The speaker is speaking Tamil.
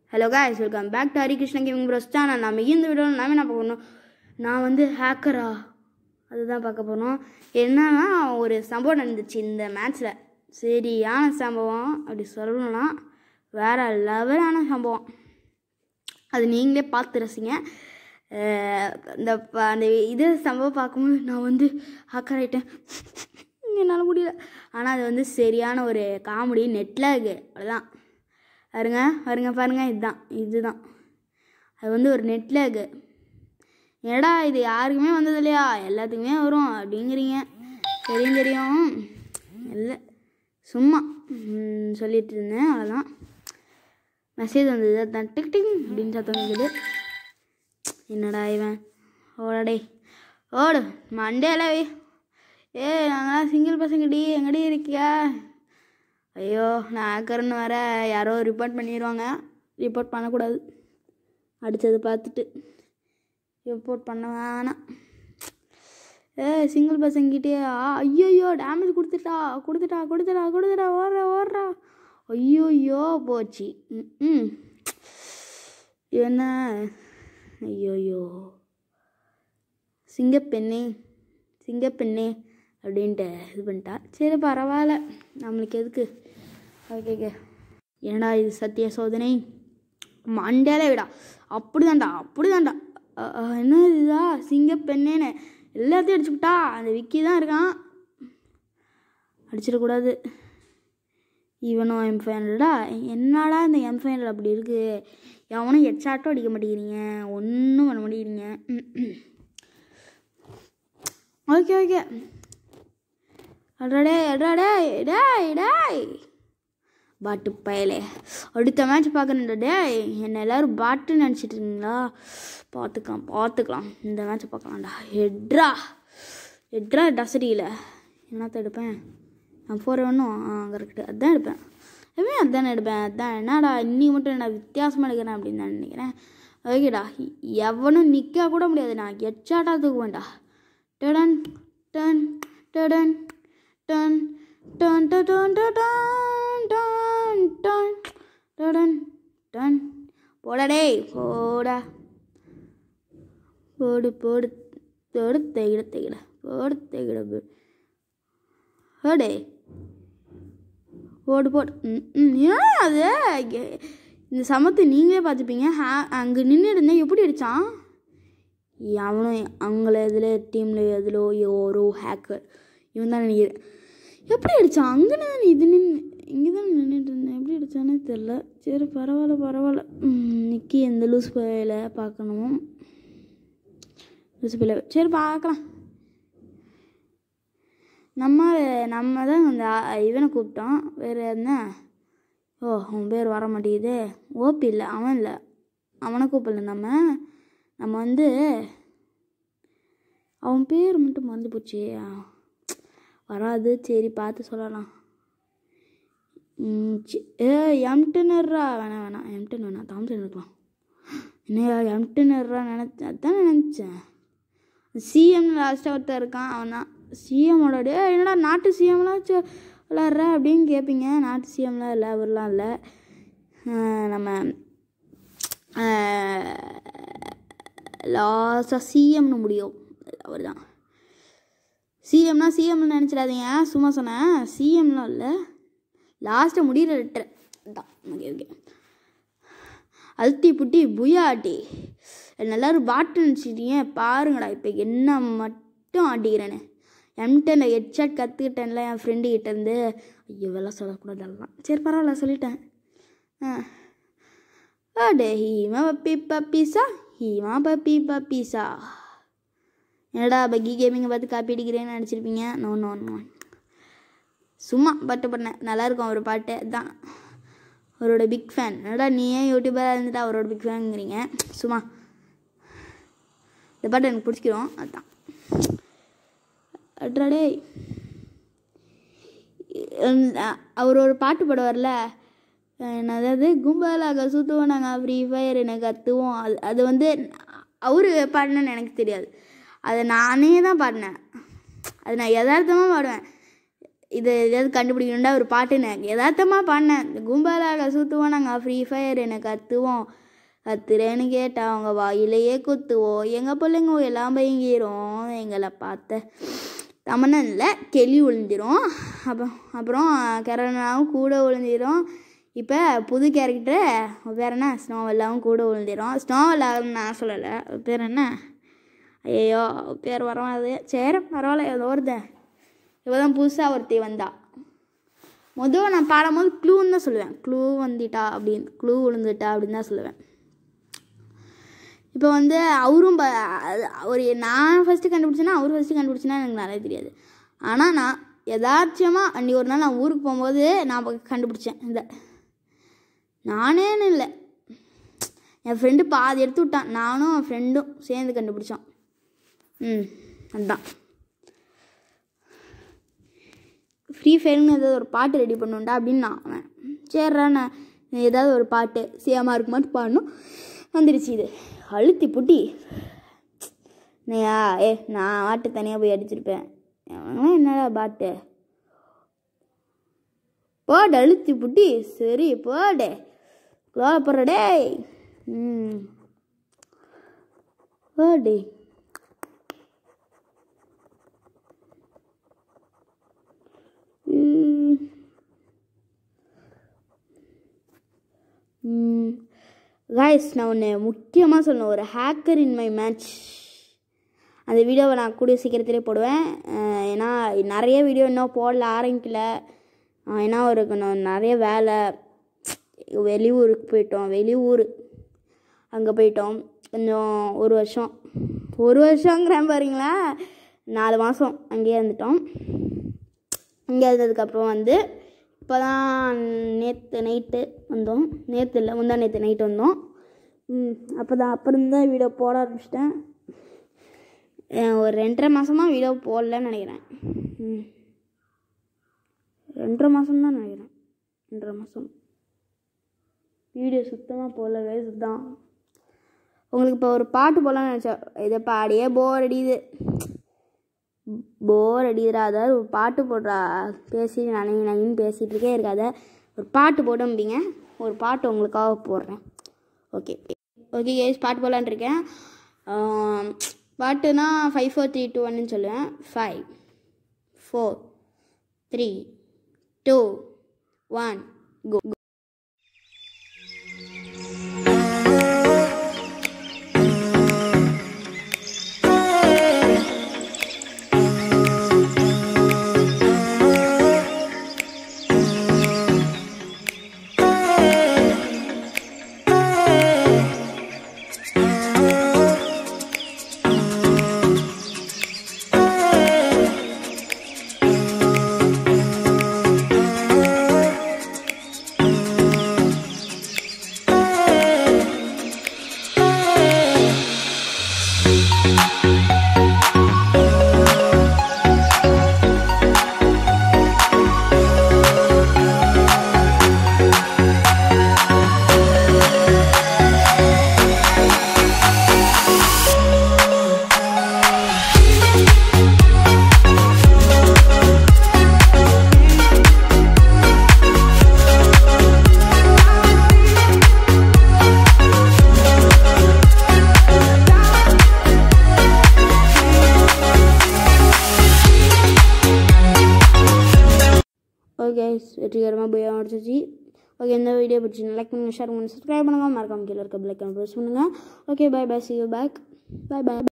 Hello guys welcome back to Harikrishna gaming bros channel நம்ம இந்த வீடியோவில் நாம என்ன பார்க்க போறோம் நான் வந்து ஹேக்கரா அதுதான் பார்க்க போகிறோம் என்னன்னா ஒரு சம்பவம் நடந்துச்சு இந்த மேட்ச்சில் சரியான சம்பவம் அப்படி சொல்லணும்னா வேற லெவலான சம்பவம் அது நீங்களே பார்த்து ரசிங்க அஹ் இந்த ப- அந்த இது சம்பவம் பார்க்கும்போது நான் வந்து ஹேக்கர் ஆகிட்டேன் என்னால் முடியல ஆனால் அது வந்து சரியான ஒரு காமெடி நெட்டில் இருக்கு அவ்வளோதான் பாருங்க பாருங்க பாருங்க இதுதான் இதுதான் அது வந்து ஒரு நெட்டில் இருக்கு ஏடா இது யாருக்குமே வந்தது இல்லையா எல்லாத்துக்குமே வரும் அப்படிங்கிறீங்க தெரியும் தெரியும் இல்லை சும்மா ம், சொல்லிட்டு இருந்தேன் அவ்வளோதான் மெசேஜ் வந்தது அதான் டிக் டிக் அப்படின்னு சத்தம் கேட்குது என்னடா இவன் ஓடடே ஓடு மண்டேல வை ஏ நாங்களாம் சிங்கிள் பசங்கடி எங்கடி இருக்கியா ஐயோ நான் ஹேக்கர்னு வர யாரோ ரிப்போர்ட் பண்ணிடுவாங்க ரிப்போர்ட் பண்ணக்கூடாது அடித்தது பார்த்துட்டு ரிப்போர்ட் பண்ண வேணாம் ஏ சிங்கிள் பசங்கிட்டே ஐயோயோ டேமேஜ் கொடுத்துட்டா கொடுத்துட்டா கொடுத்துட்டா கொடுத்துட்டா ஓடுறா ஓடுறா ஐயோயோ போச்சு ம் ம் என்ன ஐயோயோ சிங்கப்பெண்ணே சிங்கப்பெண்ணே அப்படின்ட்டு இது பண்ணிட்டா சரி பரவாயில்ல நம்மளுக்கு எதுக்கு ஓகே என்னடா இது சத்திய சோதனை மண்டையில விடா அப்படிதான்டா அப்படிதான்டா அ- அ, என்ன இதுதா சிங்கப்பெண்ணேன்னு எல்லாத்தையும் அடிச்சுக்கிட்டா அந்த விக்கி தான் இருக்கான் அடிச்சிடக்கூடாது இவனும் எம் ஃபைனல்டா என்னடா இந்த எம் ஃபைனல் அப்படி இருக்கு எவனும் ஹெட்ஷாட்டும் அடிக்க மாட்டேங்கிறீங்க ஒன்றும் பண்ண மாட்டேங்கிறீங்க ஓகே ஓகே அடடே அடடே டேய் டேய் பாட்டு பயலே அடுத்த மேட்ச் பார்க்கணுண்டா டேய் என்ன எல்லாரும் பாட்டுன்னு நினச்சிட்டு இருக்கீங்களா பார்த்துக்கலாம் பார்த்துக்கலாம் இந்த மேட்ச்சை பார்க்கலாம்டா எட்ரா எட்ரா டசரியில் என்னத்த எடுப்பேன் நான் ஃபோர் ஒன்றும் ஆ கரெக்டு அதான் எடுப்பேன் எப்பயும் அதானே எடுப்பேன் அதான் என்னடா இன்னி மட்டும் நான் வித்தியாசமாக எடுக்கிறேன் அப்படின்னு நான் நினைக்கிறேன் ஓகேடா எவனும் நிற்க கூட முடியாது நான் எச்சாட்டா தூக்குவேன்டா டடன் டன் டடன் டன் டன் டன் டன் டன் டன் டன் டடன் டன் போடா டேய் போடா போடு போடு போடு தேகிட தேகிட போடு தேகிட போடு போடே போடு போடு ம், ம் ஏன் அது எ- இந்த சமத்தை நீங்களே பார்த்துப்பீங்க ஹே அங்கே நின்று இருந்தேன் எப்படி அடித்தான் அவனும் அவங்கள இதில் டீமில் எதிலோ ஒரு ஹேக்கர் இவன் தான் நினைக்கிறேன் எப்படி அடித்தான் அங்கே நான் இது நின்று இங்கே தான் நின்றுட்டு இருந்தேன் எப்படி அடித்தானே தெரில சரி பரவாயில்ல பரவாயில்ல ம், நிக்கி எந்த லூஸ் பையில பார்க்கணும் லூஸ் பையில சரி பார்க்கலாம் நம்ம நம்ம தான் அந்த ஆ- இவனை கூப்பிட்டோம் வேறு என்ன ஓ அவன் பேர் வர மாட்டேங்குது ஓபி இல்லை அவன் இல்லை அவனை கூப்பிடல நம்ம நம்ம வந்து அவன் பேர் மட்டும் மறந்து போச்சு வராது சரி பார்த்து சொல்லலாம் ம், சி- ஏ எம்டனர்ரா வேணாம் வேணாம் எம்டன் வேணாம் தாம்சன் இருக்கலாம் என்னையா எம்டனர்ரா நினச்சேன் அதான் நினச்சேன் சிஎம் லாஸ்ட்டாக ஒருத்தர் இருக்கான் அவன் தான் சிஎம்மோட டே என்னடா நாட்டு சிஎம்லாம் விளாட்ற அப்படின்னு கேட்பீங்க நாட்டு சிஎம்லாம் இல்லை அவர்லாம் இல்லை ஆஹ் நம்ம லாஸ்ட்டாக சிஎம்னு முடியும் அவர் தான் சிஎம்னா சிஎம்னு நினச்சிடாதீங்க சும்மா சொன்னேன் சிஎம்லாம் இல்லை லாஸ்ட்டாக முடிகிற லெட்டர் தான் ஓகே ஓகே அழுத்தி புட்டி புயாட்டி என்ன எல்லாரும் பாட்டு நினச்சிட்டீங்க பாருங்கடா இப்போ என்ன மட்டும் ஆட்டிக்கிறேன்னு எம்டனில் ஹெட்ஷாட் கற்றுக்கிட்டேன்ல என் ஃப்ரெண்டு கிட்டேருந்து ஐயோ வெள்ளம் சொல்லக்கூடாது அதெல்லாம் சரி பரவாயில்ல சொல்லிட்டேன் ஆ அடே ஹீமா பப்பி பப்பீஸா ஹீமா பப்பி பப்பீஸா என்னடா பக்கி கேமிங்கை பார்த்து காப்பி அடிக்கிறேன்னு நினச்சிருப்பீங்க நோ நோ நோ சும்மா பாட்டு பண்ணேன் நல்லாயிருக்கும் அவர் பாட்டு தான் அவரோட பிக் ஃபேன் என்னடா நீ ஏன் யூடியூபராக இருந்துட்டு அவரோட பிக் ஃபேனுங்கிறீங்க சும்மா இந்த பாட்டு எனக்கு பிடிச்சிக்கிறோம் அதுதான் அட்ராடே அவர் ஒரு பாட்டு பாடுவார்ல அஹ் அதாவது கும்பலாக சுற்றுவோம் நாங்கள் ஃப்ரீ ஃபயர் எனக்கு கற்றுவோம் அது அது வந்து அவர் பாடினேன்னு எனக்கு தெரியாது அதை நானே தான் பாடினேன் அது நான் யதார்த்தமாக பாடுவேன் இதை எதாவது கண்டுபிடிக்கணும்டா ஒரு பாட்டுன்னு யதார்த்தமாக பாடினேன் இந்த கும்பலாக சுற்றுவோம் நாங்கள் ஃப்ரீ ஃபயர் எனக்கு கற்றுவோம் கத்துறேன்னு கேட்டா அவங்க வாயிலேயே குத்துவோம் எங்கள் பிள்ளைங்க எல்லாம் பயங்கிரும் எங்களை பார்த்த தமிழ்நாட்டில் கெளி விழுந்திரும் அப்புறம் அப்புறம் கரோனாவும் கூட விழுந்திரும் இப்போ புது கேரக்டர் பேர் என்ன ஸ்னோவெல்லாவும் கூட விழுந்திரும் ஸ்னோவெல்லாம் நான் சொல்லலை அது பேர் என்ன ஐயோ பேர் வரவாது சரி பரவாயில்ல ஏதோ ஒருத்தன் இப்போ தான் புதுசாக ஒருத்தி வந்தா முதல்ல நான் பாடும்போது க்ளூன்னு தான் சொல்லுவேன் க்ளூ வந்துட்டா அப்படின்னு க்ளூ விழுந்துட்டா அப்படின்னு தான் சொல்லுவேன் இப்போ வந்து அவரும் ப அது- ஒரு நான் ஃபஸ்ட்டு கண்டுபிடிச்சேன்னா அவர் ஃபஸ்ட்டு கண்டுபிடிச்சேன்னா எனக்கு நிறைய தெரியாது ஆனால் நான் யதார்த்தமாக அன்றைக்கி ஒரு நாள் நான் ஊருக்கு போகும்போது நான் அப்ப கண்டுபிடிச்சேன் இந்த நானேன்னு இல்லை என் ஃப்ரெண்டு பாதி எடுத்து விட்டான் நானும் என் ஃப்ரெண்டும் சேர்ந்து கண்டுபிடிச்சோம் ம் அதுதான் ஃப்ரீ ஃபயர்னு ஏதாவது ஒரு பாட்டு ரெடி பண்ணுண்டா அப்படின்னு நான் அவன் சரிடா நான் ஏதாவது ஒரு பாட்டு சேமாக இருக்குமாட்டு பாடணும் வந்துடுச்சு இது அழுத்தி புட்டி நீயா ஏ நான் பாட்டு தனியாக போய் அடிச்சிருப்பேன் அவன் என்னடா பாட்டு போடு அழுத்தி புட்டி சரி போடு கோலப்படுற டேய் ம் போடு காய்ஸ் நான் ஒன்று முக்கியமாக சொல்லணும் ஒரு ஹேக்கர் இன் மை மேட்ச் அந்த வீடியோவை நான் கூடிய சீக்கிரத்திலே போடுவேன் அஹ் ஏன்னா நிறைய வீடியோ இன்னும் போடல ஆரம்பிக்கல அஹ் ஏன்னா ஒரு கொஞ்சம் நிறைய வேலை வெளியூருக்கு போயிட்டோம் வெளியூர் அங்கே போயிட்டோம் கொஞ்சம் ஒரு வருஷம் ஒரு வருஷங்கிறேன் பாருங்களா நாலு மாதம் அங்கேயே இருந்துட்டோம் இங்கே இருந்ததுக்கப்புறம் வந்து இப்போ தான் நேற்று நைட்டு வந்தோம் நேற்று இல்லை முந்தா நேற்று நைட்டு வந்தோம் அப்போ தான் அப்புறம் தான் வீடியோ போட ஆரம்பிச்சிட்டேன் அஹ் ஒரு ரெண்டரை மாதமாக வீடியோ போடலன்னு நினைக்கிறேன் ம். ரெண்டரை மாதம் தான் நினைக்கிறேன் ரெண்டரை மாதம் வீடியோ சுத்தமாக போடல கைஸ் தான் உங்களுக்கு இப்போ ஒரு பாட்டு போடலாம்னு நினச்சேன் இதை பாடியே போர் அடியுது போர் அடிக்கிறா அதாவது ஒரு பாட்டு போடுறா பேசி நான் நான் பேசிகிட்டு இருக்கே இருக்காத ஒரு பாட்டு போடும்பீங்க ஒரு பாட்டு உங்களுக்காக போடுறேன் ஓகே ஓகே கேஸ் பாட்டு போடலான்னு இருக்கேன் ஆம், பாட்டுனா ஃபைவ் ஃபோர் த்ரீ டூ ஒன்னு சொல்லுவேன் five four three two one go okay வெற்றிகரமாக போய் முடிச்சிச்சு ஓகே இந்த வீடியோ பிடிச்சி லைக் பண்ணுங்கள் ஷேர் பண்ணுங்கள் சப்ஸ்கிரைப் பண்ணுங்கள் மறக்காம கீழே இருக்க பிள்ளைக்கான ப்ரெஸ் பண்ணுங்கள் okay bye bye see you back bye by